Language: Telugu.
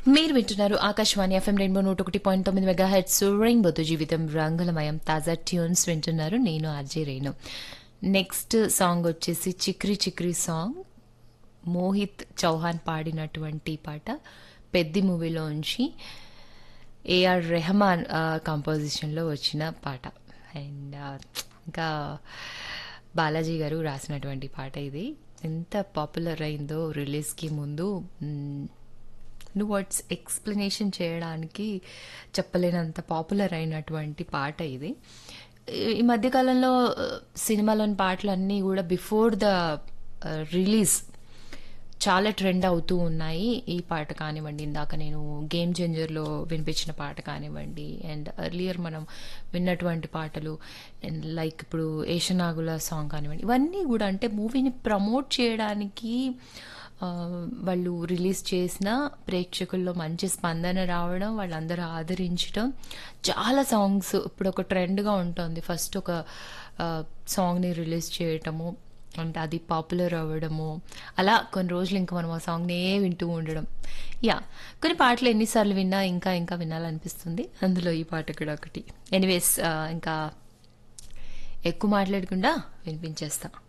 మీరు వింటున్నారు ఆకాశవాణి ఎఫ్ఎం రెయిన్బో నూట ఒకటి పాయింట్ తొమ్మిది మెగా హెడ్స్ రెయిన్బోతో జీవితం రంగులమయం తాజా ట్యూన్స్ వింటున్నారు నేను ఆర్జే రేణు నెక్స్ట్ సాంగ్ వచ్చేసి చిక్రీ చిక్రీ సాంగ్ మోహిత్ చౌహాన్ పాడినటువంటి పాట పెద్ది మూవీలోంచి ఏఆర్ రెహమాన్ కంపోజిషన్లో వచ్చిన పాట అండ్ ఇంకా బాలాజీ గారు రాసినటువంటి పాట ఇది ఎంత పాపులర్ అయిందో రిలీజ్కి ముందు మ్, నువ్వు వర్డ్స్ ఎక్స్ప్లెనేషన్ చేయడానికి చెప్పలేనంత పాపులర్ అయినటువంటి పాట ఇది ఈ మధ్యకాలంలో ఆ, సినిమాలోని పాటలన్నీ కూడా బిఫోర్ ద రిలీజ్ చాలా ట్రెండ్ అవుతూ ఉన్నాయి ఈ పాట కానివ్వండి ఇందాక నేను గేమ్ చేంజర్లో వినిపించిన పాట కానివ్వండి అండ్ ఎర్లియర్ మనం విన్నటువంటి పాటలు అండ్ లైక్ ఇప్పుడు ఏషనాగుల సాంగ్ కానివ్వండి ఇవన్నీ కూడా అంటే మూవీని ప్రమోట్ చేయడానికి ఆ, వాళ్ళు రిలీజ్ చేసిన ప్రేక్షకుల్లో మంచి స్పందన రావడం వాళ్ళందరూ ఆదరించడం చాలా సాంగ్స్ ఇప్పుడు ఒక ట్రెండ్గా ఉంటుంది ఫస్ట్ ఒక ఆ, సాంగ్ని రిలీజ్ చేయటము అంటే అది పాపులర్ అవ్వడము అలా కొన్ని రోజులు ఇంకా మనం ఆ సాంగ్నే వింటూ ఉండడం యా కొన్ని పాటలు ఎన్నిసార్లు విన్నా ఇంకా ఇంకా వినాలనిపిస్తుంది అందులో ఈ పాట కూడా ఒకటి ఎనీవేస్ ఇంకా ఎక్కువ మాట్లాడకుండా వినిపించేస్తా